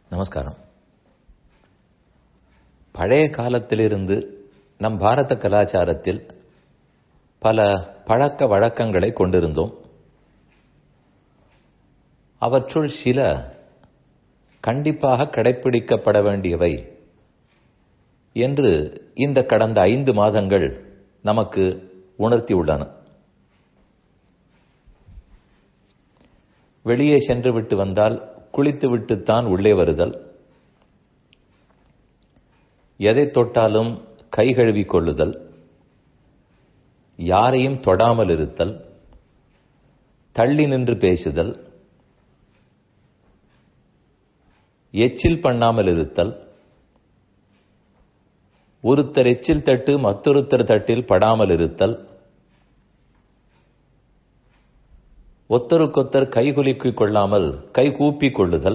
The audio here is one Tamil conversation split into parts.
நமஸ்காரம் பழைய காலத்திலிருந்து நம் பாரத கலாச்சாரத்தில் பல பழக்க வழக்கங்களை கொண்டிருந்தோம் அவற்றுள் சில கண்டிப்பாக கடைப்பிடிக்கப்பட வேண்டியவை என்று இந்த கடந்த ஐந்து மாதங்கள் நமக்கு உணர்த்தியுள்ளன வெளியே சென்று விட்டு வந்தால் குளித்து விட்டுத்தான் உள்ளே வருதல் எதை தொட்டாலும் கை கழுவிக் கொள்ளுதல் யாரையும் தொடாமல் இருத்தல் தள்ளி நின்று பேசுதல் எச்சில் பண்ணாமல் இருத்தல் ஒருத்தர் எச்சில் தட்டு மற்றொருத்தர் தட்டில் படாமல் இருத்தல் ஒத்தருக்கொத்தர் கைகுலுக்கிக் கொள்ளாமல் கை கூப்பிக் கொள்ளுதல்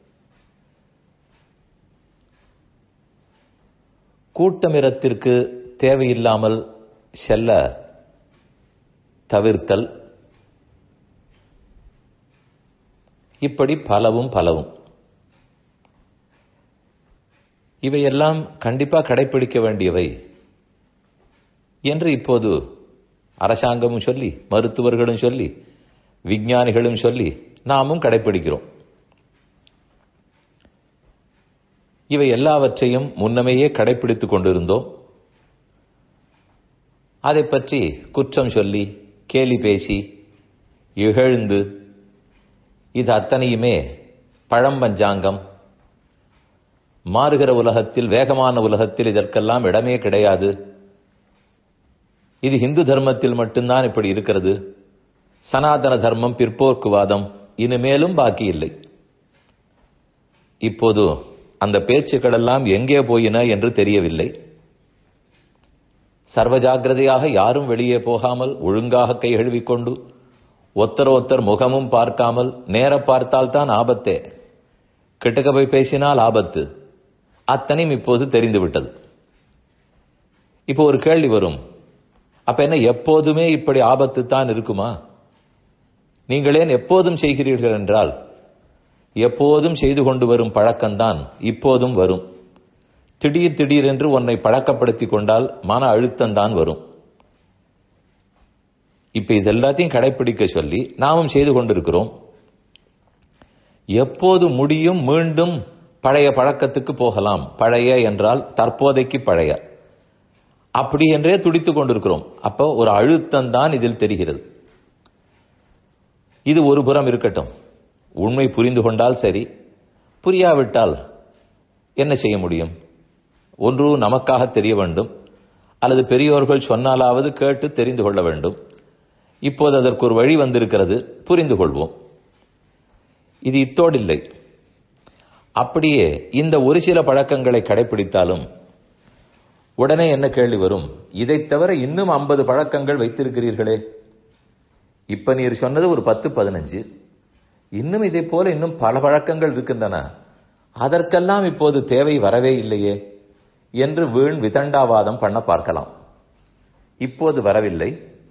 கூட்டமிரத்திற்கு தேவையில்லாமல் செல்ல தவிர்த்தல் இப்படி பலவும் பலவும் இவையெல்லாம் கண்டிப்பா கடைபிடிக்க வேண்டியவை என்று இப்போது அரசாங்கமும் சொல்லி மருத்துவர்களும் சொல்லி விஞ்ஞானிகளும் சொல்லி நாமும் கடைபிடிக்கிறோம் இவை எல்லாவற்றையும் முன்னமேயே கடைபிடித்துக் கொண்டிருந்தோம் அதை பற்றி குற்றம் சொல்லி கேலி பேசி இகழ்ந்து இது அத்தனையுமே பழம்பஞ்சாங்கம் மாறுகிற உலகத்தில் வேகமான உலகத்தில் இதற்கெல்லாம் இடமே கிடையாது இது இந்து தர்மத்தில் மட்டும்தான் இப்படி இருக்கிறது சனாதன தர்மம் பிற்போக்குவாதம் இனிமேலும் பாக்கி இல்லை இப்போது அந்த பேச்சுக்கள் எல்லாம் எங்கே போயின என்று தெரியவில்லை சர்வ ஜாக்கிரதையாக யாரும் வெளியே போகாமல் ஒழுங்காக கை கொண்டு ஒத்தர ஒத்தர் முகமும் பார்க்காமல் நேர பார்த்தால் தான் ஆபத்தே கிட்டக்க போய் பேசினால் ஆபத்து அத்தனையும் இப்போது தெரிந்துவிட்டது இப்போ ஒரு கேள்வி வரும் அப்ப என்ன எப்போதுமே இப்படி ஆபத்து தான் இருக்குமா நீங்களேன் எப்போதும் செய்கிறீர்கள் என்றால் எப்போதும் செய்து கொண்டு வரும் பழக்கம்தான் இப்போதும் வரும் திடீர் திடீர் என்று உன்னை பழக்கப்படுத்திக் கொண்டால் மன அழுத்தம் வரும் இப்ப இது எல்லாத்தையும் கடைபிடிக்க சொல்லி நாமும் செய்து கொண்டிருக்கிறோம் எப்போது முடியும் மீண்டும் பழைய பழக்கத்துக்கு போகலாம் பழைய என்றால் தற்போதைக்கு பழைய அப்படி என்றே துடித்துக் கொண்டிருக்கிறோம் அப்போ ஒரு அழுத்தம் தான் இதில் தெரிகிறது இது ஒரு புறம் இருக்கட்டும் உண்மை புரிந்து கொண்டால் சரி புரியாவிட்டால் என்ன செய்ய முடியும் ஒன்று நமக்காக தெரிய வேண்டும் அல்லது பெரியோர்கள் சொன்னாலாவது கேட்டு தெரிந்து கொள்ள வேண்டும் இப்போது அதற்கு ஒரு வழி வந்திருக்கிறது புரிந்து கொள்வோம் இது இத்தோடில்லை அப்படியே இந்த ஒரு சில பழக்கங்களை கடைபிடித்தாலும் உடனே என்ன கேள்வி வரும் இதை தவிர இன்னும் ஐம்பது பழக்கங்கள் வைத்திருக்கிறீர்களே இப்ப நீர் சொன்னது ஒரு பத்து பதினஞ்சு இன்னும் இதை போல இன்னும் பல பழக்கங்கள் இருக்கின்றன அதற்கெல்லாம் இப்போது தேவை வரவே இல்லையே என்று வீண் விதண்டாவாதம் பண்ண பார்க்கலாம் இப்போது வரவில்லை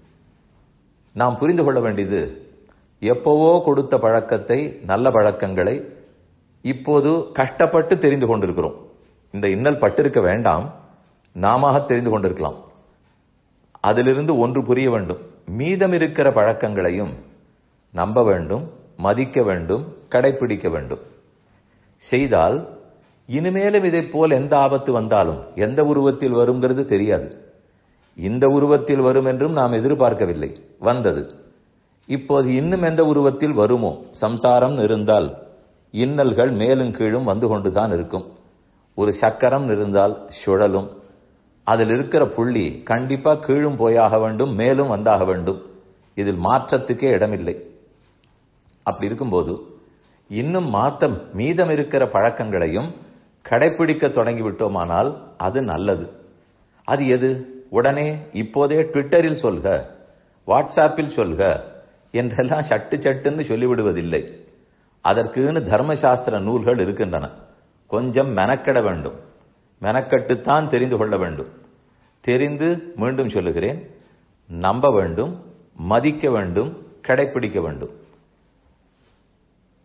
நாம் புரிந்து கொள்ள வேண்டியது எப்போவோ கொடுத்த பழக்கத்தை நல்ல பழக்கங்களை இப்போது கஷ்டப்பட்டு தெரிந்து கொண்டிருக்கிறோம் இந்த இன்னல் பட்டிருக்க வேண்டாம் நாம தெரிந்து கொண்டிருக்கலாம் அதிலிருந்து ஒன்று புரிய வேண்டும் மீதம் இருக்கிற பழக்கங்களையும் நம்ப வேண்டும் மதிக்க வேண்டும் கடைபிடிக்க வேண்டும் செய்தால் இனிமேலும் இதை போல் எந்த ஆபத்து வந்தாலும் எந்த உருவத்தில் வருங்கிறது தெரியாது இந்த உருவத்தில் வரும் என்றும் நாம் எதிர்பார்க்கவில்லை வந்தது இப்போது இன்னும் எந்த உருவத்தில் வருமோ சம்சாரம் இருந்தால் இன்னல்கள் மேலும் கீழும் வந்து கொண்டுதான் இருக்கும் ஒரு சக்கரம் இருந்தால் சுழலும் அதில் இருக்கிற புள்ளி கண்டிப்பா கீழும் போயாக வேண்டும் மேலும் வந்தாக வேண்டும் இதில் மாற்றத்துக்கே இடமில்லை அப்படி இருக்கும்போது இன்னும் மாத்தம் மீதம் இருக்கிற பழக்கங்களையும் கடைபிடிக்க தொடங்கிவிட்டோமானால் அது நல்லது அது எது உடனே இப்போதே ட்விட்டரில் சொல்க வாட்ஸ்ஆப்பில் சொல்க என்றெல்லாம் சட்டு சட்டுன்னு சொல்லிவிடுவதில்லை அதற்குன்னு தர்மசாஸ்திர நூல்கள் இருக்கின்றன கொஞ்சம் மெனக்கெட வேண்டும் மெனக்கட்டுத்தான் தெரிந்து கொள்ள வேண்டும் தெரிந்து மீண்டும் சொல்லுகிறேன் நம்ப வேண்டும் மதிக்க வேண்டும் கடைபிடிக்க வேண்டும்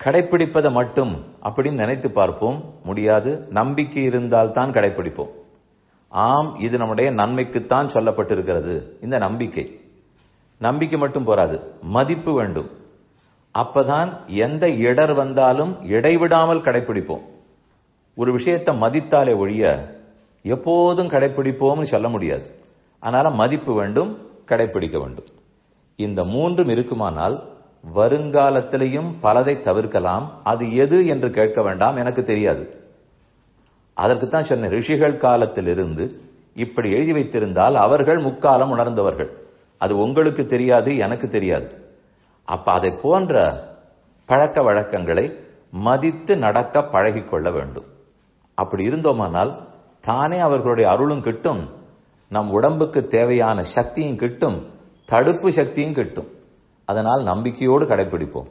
கடைப்பிடிப்பதை மட்டும் அப்படின்னு நினைத்து பார்ப்போம் முடியாது நம்பிக்கை இருந்தால் தான் கடைப்பிடிப்போம் ஆம் இது நம்முடைய நன்மைக்குத்தான் சொல்லப்பட்டிருக்கிறது இந்த நம்பிக்கை நம்பிக்கை மட்டும் போராது மதிப்பு வேண்டும் அப்பதான் எந்த இடர் வந்தாலும் இடைவிடாமல் கடைப்பிடிப்போம் ஒரு விஷயத்தை மதித்தாலே ஒழிய எப்போதும் கடைப்பிடிப்போம்னு சொல்ல முடியாது அதனால மதிப்பு வேண்டும் கடைப்பிடிக்க வேண்டும் இந்த மூன்றும் இருக்குமானால் வருங்காலத்திலையும் பலதை தவிர்க்கலாம் அது எது என்று கேட்க வேண்டாம் எனக்கு தெரியாது அதற்குத்தான் சொன்ன ரிஷிகள் காலத்திலிருந்து இப்படி எழுதி வைத்திருந்தால் அவர்கள் முக்காலம் உணர்ந்தவர்கள் அது உங்களுக்கு தெரியாது எனக்கு தெரியாது அப்ப அதை போன்ற பழக்க வழக்கங்களை மதித்து நடக்க பழகிக்கொள்ள வேண்டும் அப்படி இருந்தோமானால் தானே அவர்களுடைய அருளும் கிட்டும் நம் உடம்புக்கு தேவையான சக்தியும் கிட்டும் தடுப்பு சக்தியும் கிட்டும் அதனால் நம்பிக்கையோடு கடைபிடிப்போம்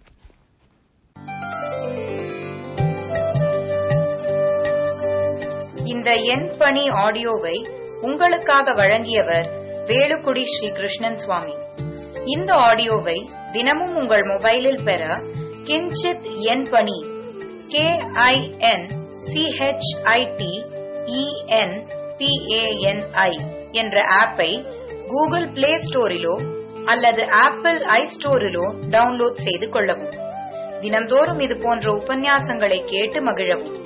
இந்த எண் பணி ஆடியோவை உங்களுக்காக வழங்கியவர் வேலுக்குடி ஸ்ரீ கிருஷ்ணன் சுவாமி இந்த ஆடியோவை தினமும் உங்கள் மொபைலில் பெற கிஞ்சித் எண் பணி கே ஐ என் சிஹெச்ஐடி இஎன் பிஏஎன்ஐ என்ற ஆப்பை கூகுள் பிளே ஸ்டோரிலோ அல்லது ஆப்பிள் ஐ ஸ்டோரிலோ டவுன்லோட் செய்து கொள்ளவும் தினம்தோறும் இது போன்ற உபன்யாசங்களை கேட்டு மகிழவும்